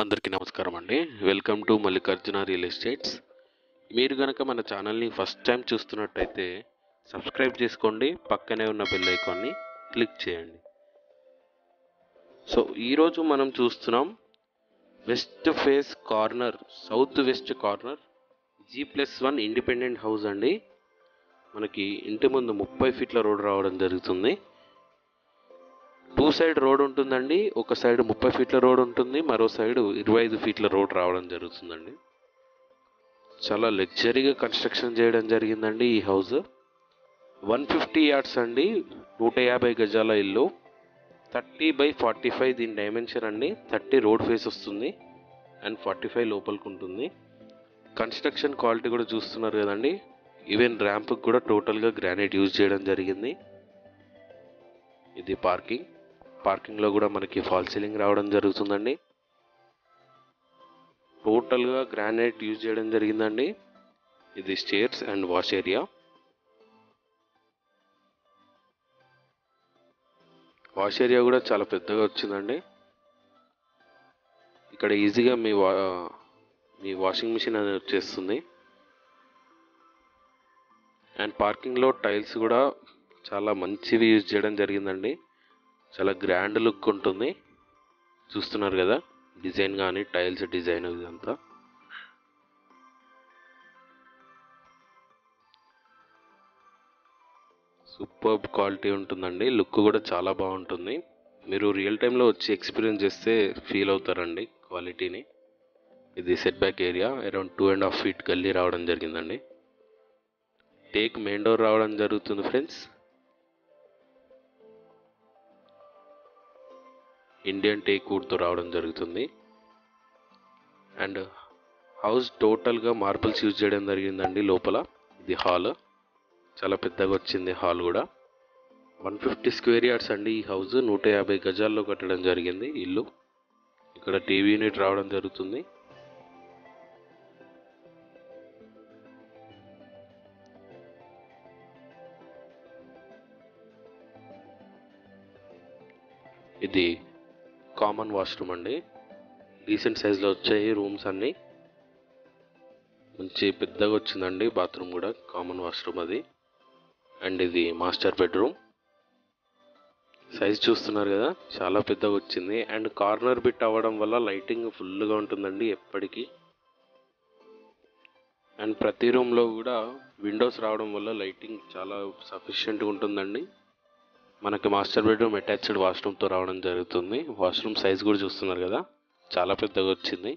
అందరికీ నమస్కారం అండి welcome to Mallikarjuna real estates మీరు కనుక మన ఛానల్ని ఫస్ట్ టైం చూస్తున్నట్టయితే సబ్స్క్రైబ్ చేసుకోండి పక్కనే ఉన్న బెల్ ఐకాన్ని క్లిక్ చేయండి సో ఈరోజు మనం చూస్తున్నాం west face corner south west corner G plus one independent house అండి మనకి ఇంటి ముందు ముప్పై ఫీట్ల రోడ్ రావడం జరుగుతుంది టూ సైడ్ రోడ్ ఉంటుందండి ఒక సైడ్ ముప్పై ఫీట్ల రోడ్ ఉంటుంది మరో సైడ్ ఇరవై ఐదు ఫీట్ల రోడ్ రావడం జరుగుతుందండి చాలా లగ్జరీగా కన్స్ట్రక్షన్ చేయడం జరిగిందండి ఈ హౌస్ వన్ ఫిఫ్టీ యార్డ్స్ అండి నూట యాభై గజాల ఇల్లు థర్టీ బై ఫార్టీ ఫైవ్ దీని డైమెన్షన్ అండి థర్టీ రోడ్ ఫేస్ వస్తుంది అండ్ ఫార్టీ ఫైవ్ లోపలికి ఉంటుంది కన్స్ట్రక్షన్ క్వాలిటీ కూడా చూస్తున్నారు కదండి ఈవెన్ ర్యాంప్కి కూడా టోటల్గా గ్రానైట్ యూజ్ చేయడం జరిగింది ఇది పార్కింగ్ పార్కింగ్లో కూడా మనకి ఫాల్ సీలింగ్ రావడం జరుగుతుందండి టోటల్గా గ్రానైట్ యూజ్ చేయడం జరిగిందండి ఇది stairs and wash area wash area కూడా చాలా పెద్దగా వచ్చిందండి ఇక్కడ ఈజీగా మీ వా మీ వాషింగ్ మిషన్ అనేది వచ్చేస్తుంది అండ్ పార్కింగ్లో టైల్స్ కూడా చాలా మంచివి యూజ్ చేయడం జరిగిందండి చాలా గ్రాండ్ లుక్ ఉంటుంది చూస్తున్నారు కదా డిజైన్ కానీ టైల్స్ డిజైన్ ఇదంతా సూపర్ క్వాలిటీ ఉంటుందండి లుక్ కూడా చాలా బాగుంటుంది మీరు రియల్ టైంలో వచ్చి ఎక్స్పీరియన్స్ చేస్తే ఫీల్ అవుతారండి క్వాలిటీని ఇది setback area around two and half feet గల్లీ రావడం జరిగిందండి టేక్ మెయిన్ డోర్ రావడం జరుగుతుంది ఫ్రెండ్స్ ఇండియన్ టేక్ వుడ్తో రావడం జరుగుతుంది అండ్ హౌస్ టోటల్గా మార్బుల్స్ యూజ్ చేయడం జరిగిందండి లోపల ఇది హాల్ చాలా పెద్దగా వచ్చింది హాల్ కూడా వన్ ఫిఫ్టీ స్క్వేర్ యార్డ్స్ అండి ఈ హౌస్ నూట యాభై గజాల్లో కట్టడం జరిగింది ఇల్లు ఇక్కడ టీవీ యూనిట్ రావడం జరుగుతుంది ఇది కామన్ వాష్రూమ్ అండి డీసెంట్ సైజులో వచ్చాయి రూమ్స్ అన్నీ మంచి పెద్దగా వచ్చిందండి బాత్రూమ్ కూడా కామన్ వాష్రూమ్ అది అండ్ ఇది మాస్టర్ బెడ్రూమ్ సైజ్ చూస్తున్నారు కదా చాలా పెద్దగా వచ్చింది అండ్ కార్నర్ బిట్ అవ్వడం వల్ల లైటింగ్ ఫుల్గా ఉంటుందండి ఎప్పటికీ అండ్ ప్రతి రూమ్లో కూడా విండోస్ రావడం వల్ల లైటింగ్ చాలా సఫిషియెంట్గా ఉంటుందండి మనకి మాస్టర్ బెడ్రూమ్ అటాచ్డ్ వాష్రూమ్తో రావడం జరుగుతుంది వాష్రూమ్ సైజ్ కూడా చూస్తున్నారు కదా చాలా పెద్దగా వచ్చింది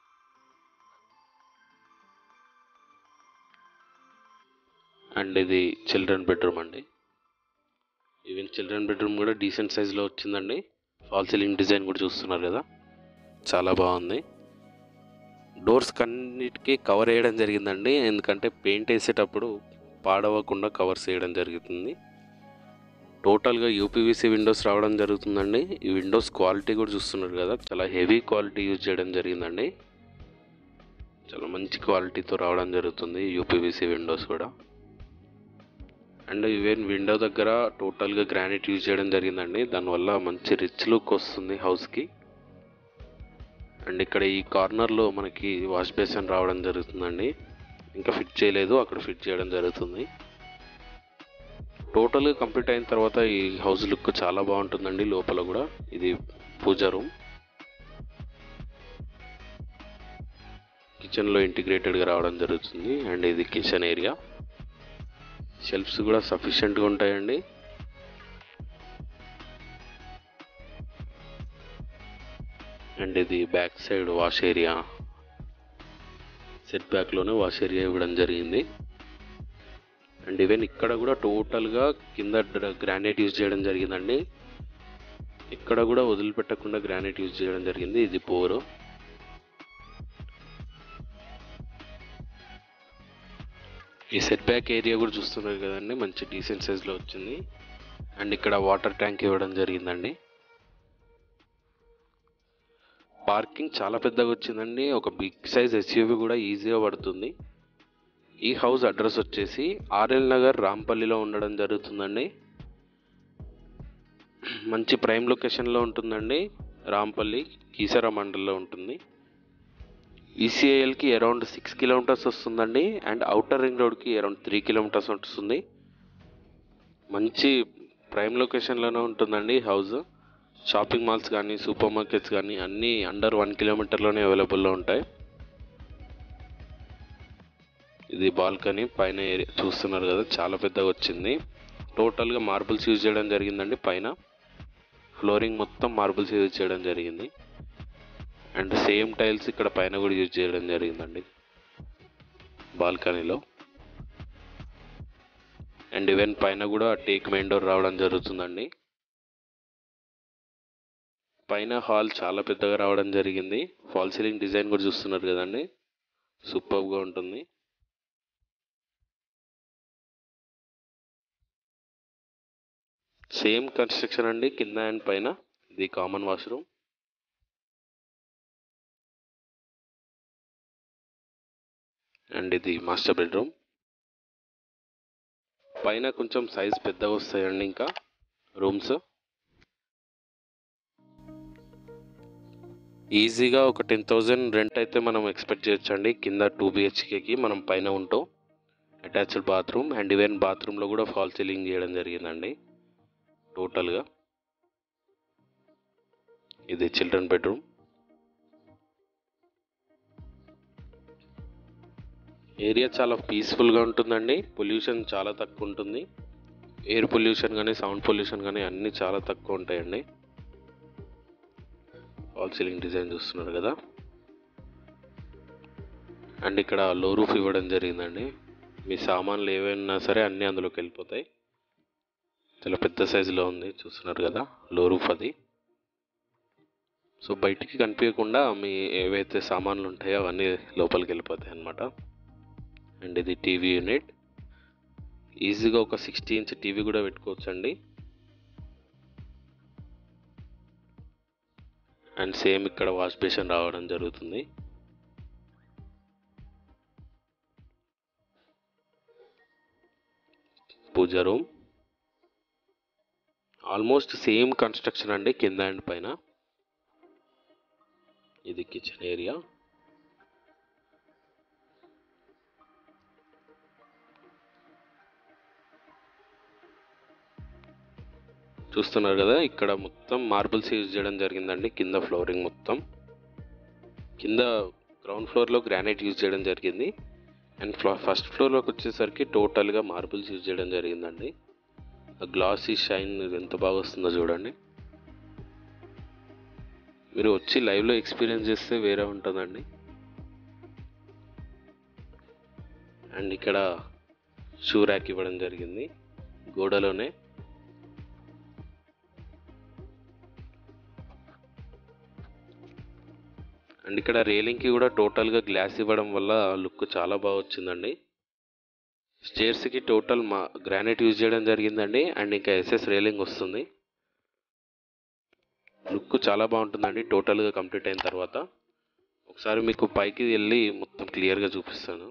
అండ్ ఇది చిల్డ్రన్ బెడ్రూమ్ అండి ఈవెన్ చిల్డ్రన్ బెడ్రూమ్ కూడా డీసెంట్ సైజులో వచ్చిందండి ఫాల్ సీలింగ్ డిజైన్ కూడా చూస్తున్నారు కదా చాలా బాగుంది డోర్స్ కన్నిటికీ కవర్ వేయడం జరిగిందండి ఎందుకంటే పెయింట్ వేసేటప్పుడు పాడవకుండా కవర్స్ వేయడం జరుగుతుంది టోటల్గా యూపీవీసీ విండోస్ రావడం జరుగుతుందండి ఈ విండోస్ క్వాలిటీ కూడా చూస్తున్నారు కదా చాలా హెవీ క్వాలిటీ యూజ్ చేయడం జరిగిందండి చాలా మంచి క్వాలిటీతో రావడం జరుగుతుంది యూపీవీసీ విండోస్ కూడా అండ్ ఈవెన్ విండో దగ్గర టోటల్గా గ్రానైట్ యూజ్ చేయడం జరిగిందండి దానివల్ల మంచి రిచ్ లుక్ వస్తుంది హౌస్కి అండ్ ఇక్కడ ఈ కార్నర్లో మనకి వాష్ బేసిన్ రావడం జరుగుతుందండి ఇంకా ఫిట్ చేయలేదు అక్కడ ఫిట్ చేయడం జరుగుతుంది టోటల్గా కంప్లీట్ అయిన తర్వాత ఈ హౌస్ లుక్ చాలా బాగుంటుందండి లోపల కూడా ఇది పూజా రూమ్ కిచెన్లో ఇంటిగ్రేటెడ్గా రావడం జరుగుతుంది అండ్ ఇది కిచెన్ ఏరియా షెల్ఫ్స్ కూడా సఫిషియెంట్గా ఉంటాయండి అండ్ ఇది బ్యాక్ సైడ్ వాష్ ఏరియా సెట్ బ్యాక్లోనే వాష్ ఏరియా ఇవ్వడం జరిగింది అండ్ ఈవెన్ ఇక్కడ కూడా టోటల్గా కింద గ్రానైట్ యూజ్ చేయడం జరిగిందండి ఇక్కడ కూడా వదిలిపెట్టకుండా గ్రానైట్ యూజ్ చేయడం జరిగింది ఇది పోరు ఈ సెట్ బ్యాక్ ఏరియా కూడా చూస్తున్నారు కదండి మంచి డీసెంట్ సైజ్లో వచ్చింది అండ్ ఇక్కడ వాటర్ ట్యాంక్ ఇవ్వడం జరిగిందండి పార్కింగ్ చాలా పెద్దగా వచ్చిందండి ఒక బిగ్ సైజ్ ఎస్యూవి కూడా ఈజీగా పడుతుంది ఈ హౌస్ అడ్రస్ వచ్చేసి ఆర్ఎల్ నగర్ రాంపల్లిలో ఉండడం జరుగుతుందండి మంచి ప్రైమ్ లొకేషన్లో ఉంటుందండి రాంపల్లి కీసర మండల్లో ఉంటుంది ఈసీఐఎల్కి అరౌండ్ సిక్స్ కిలోమీటర్స్ వస్తుందండి అండ్ అవుటర్ రింగ్ రోడ్కి అరౌండ్ త్రీ కిలోమీటర్స్ వస్తుంది మంచి ప్రైమ్ లొకేషన్లోనే ఉంటుందండి హౌస్ షాపింగ్ మాల్స్ కానీ సూపర్ మార్కెట్స్ కానీ అన్నీ అండర్ వన్ కిలోమీటర్లోనే అవైలబుల్లో ఉంటాయి ఇది బాల్కనీ పైన ఏరియా చూస్తున్నారు కదా చాలా పెద్దగా వచ్చింది టోటల్గా మార్బుల్స్ యూజ్ చేయడం జరిగిందండి పైన ఫ్లోరింగ్ మొత్తం మార్బుల్స్ యూజ్ చేయడం జరిగింది అండ్ సేమ్ టైల్స్ ఇక్కడ పైన కూడా యూజ్ చేయడం జరిగిందండి బాల్కనీలో అండ్ ఈవెన్ పైన కూడా టేక్ మెయిన్ డోర్ రావడం జరుగుతుందండి పైన హాల్ చాలా పెద్దగా రావడం జరిగింది ఫాల్ సీలింగ్ డిజైన్ కూడా చూస్తున్నారు కదండి సూపర్గా ఉంటుంది సేమ్ కన్స్ట్రక్షన్ అండి కింద అండ్ పైన ఇది కామన్ వాష్రూమ్ అండ్ ఇది మాస్టర్ బెడ్రూమ్ పైన కొంచెం సైజ్ పెద్దగా వస్తాయండి ఇంకా రూమ్స్ ఈజీగా ఒక టెన్ థౌజండ్ రెంట్ అయితే మనం ఎక్స్పెక్ట్ చేయొచ్చండి కింద టూ బిహెచ్కేకి మనం పైన ఉంటాం అటాచ్డ్ బాత్రూమ్ అండ్ ఈవెన్ బాత్రూంలో కూడా ఫాల్ సీలింగ్ చేయడం జరిగిందండి టోటల్గా ఇది చిల్డ్రన్ బెడ్రూమ్ ఏరియా చాలా పీస్ఫుల్గా ఉంటుందండి పొల్యూషన్ చాలా తక్కువ ఉంటుంది ఎయిర్ పొల్యూషన్ కానీ సౌండ్ పొల్యూషన్ కానీ అన్నీ చాలా తక్కువ ఉంటాయండి వాల్ సీలింగ్ డిజైన్ చూస్తున్నారు కదా అండ్ ఇక్కడ లో రూఫ్ ఇవ్వడం జరిగిందండి మీ సామాన్లు ఏవైనా సరే అన్నీ అందులోకి వెళ్ళిపోతాయి చాలా పెద్ద సైజులో ఉంది చూస్తున్నారు కదా లో రూఫ్ అది సో బయటికి కనిపించకుండా మీ ఏవైతే సామాన్లు ఉంటాయో అవన్నీ లోపలికి వెళ్ళిపోతాయి అన్నమాట అండ్ ఇది టీవీ యూనిట్ ఈజీగా ఒక సిక్స్టీ ఇంచ్ టీవీ కూడా పెట్టుకోవచ్చు అండి అండ్ సేమ్ ఇక్కడ వాష్ బేసిన్ రావడం జరుగుతుంది puja room almost same construction అండి కింద అండ్ పైన ఇది కిచెన్ ఏరియా చూస్తున్నారు కదా ఇక్కడ మొత్తం మార్బుల్స్ యూజ్ చేయడం జరిగిందండి కింద ఫ్లోరింగ్ మొత్తం కింద గ్రౌండ్ ఫ్లోర్లో గ్రానైట్ యూజ్ చేయడం జరిగింది అండ్ ఫ్లో ఫస్ట్ ఫ్లోర్లోకి వచ్చేసరికి టోటల్గా మార్బుల్స్ యూజ్ చేయడం జరిగిందండి గ్లాసీ షైన్ ఎంత బాగా వస్తుందో చూడండి మీరు వచ్చి లైవ్లో ఎక్స్పీరియన్స్ చేస్తే వేరే ఉంటుందండి అండ్ ఇక్కడ షూ ర్యాక్ ఇవ్వడం జరిగింది గోడలోనే అండ్ ఇక్కడ రేలింగ్కి కూడా టోటల్గా గ్లాస్ ఇవ్వడం వల్ల లుక్ చాలా బాగా వచ్చిందండి స్టేర్స్కి టోటల్ మా గ్రానైట్ యూజ్ చేయడం జరిగిందండి అండ్ ఇంకా ఎస్ఎస్ రేలింగ్ వస్తుంది లుక్ చాలా బాగుంటుందండి టోటల్గా కంప్లీట్ అయిన తర్వాత ఒకసారి మీకు పైకి వెళ్ళి మొత్తం క్లియర్గా చూపిస్తాను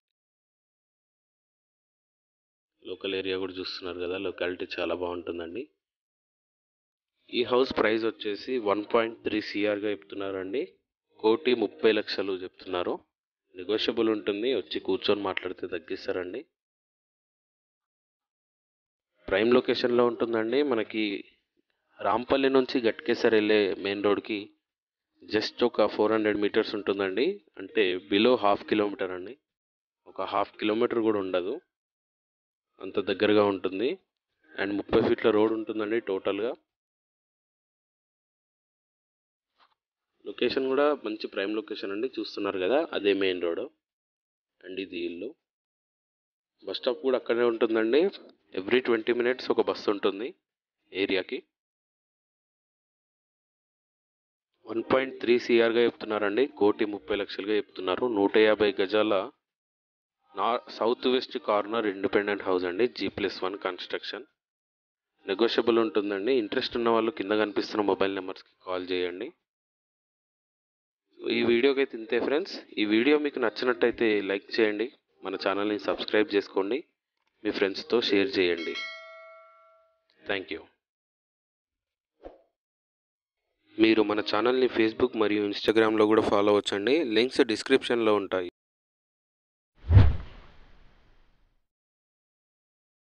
లోకల్ ఏరియా కూడా చూస్తున్నారు కదా లొకాలిటీ చాలా బాగుంటుందండి ఈ హౌస్ ప్రైస్ వచ్చేసి వన్ పాయింట్ త్రీ సిఆర్గా చెప్తున్నారండి కోటి ముప్పై లక్షలు చెప్తున్నారు నెగోషియబుల్ ఉంటుంది వచ్చి కూర్చొని మాట్లాడితే తగ్గిస్తారండి ప్రైమ్ లొకేషన్లో ఉంటుందండి మనకి రాంపల్లి నుంచి గట్కేసర్ వెళ్ళే మెయిన్ రోడ్కి జస్ట్ ఒక ఫోర్ హండ్రెడ్ మీటర్స్ ఉంటుందండి అంటే బిలో హాఫ్ కిలోమీటర్ అండి ఒక హాఫ్ కిలోమీటర్ కూడా ఉండదు అంత దగ్గరగా ఉంటుంది అండ్ ముప్పై ఫీట్ల రోడ్ ఉంటుందండి టోటల్గా లొకేషన్ కూడా మంచి ప్రైమ్ లొకేషన్ అండి చూస్తున్నారు కదా అదే మెయిన్ రోడ్ అండ్ ఇది ఇల్లు బస్ స్టాప్ కూడా అక్కడే ఉంటుందండి ఎవ్రీ ట్వంటీ మినిట్స్ ఒక బస్సు ఉంటుంది ఏరియాకి వన్ పాయింట్ త్రీ సిఆర్గా చెప్తున్నారండి కోటి ముప్పై లక్షలుగా చెప్తున్నారు నూట యాభై గజాల నా south west corner independent house అండి G plus one construction negotiable ఉంటుందండి ఇంట్రెస్ట్ ఉన్న వాళ్ళు కింద కనిపిస్తున్న మొబైల్ నెంబర్స్కి కాల్ చేయండి ఈ వీడియోకి అయితే ఇంతే ఫ్రెండ్స్ ఈ వీడియో మీకు నచ్చినట్టయితే లైక్ చేయండి మన ఛానల్ని సబ్స్క్రైబ్ చేసుకోండి మీ ఫ్రెండ్స్తో షేర్ చేయండి థ్యాంక్ యూ మీరు మన ఛానల్ని ఫేస్బుక్ మరియు ఇన్స్టాగ్రామ్లో కూడా ఫాలో అవ్వచ్చండి లింక్స్ డిస్క్రిప్షన్లో ఉంటాయి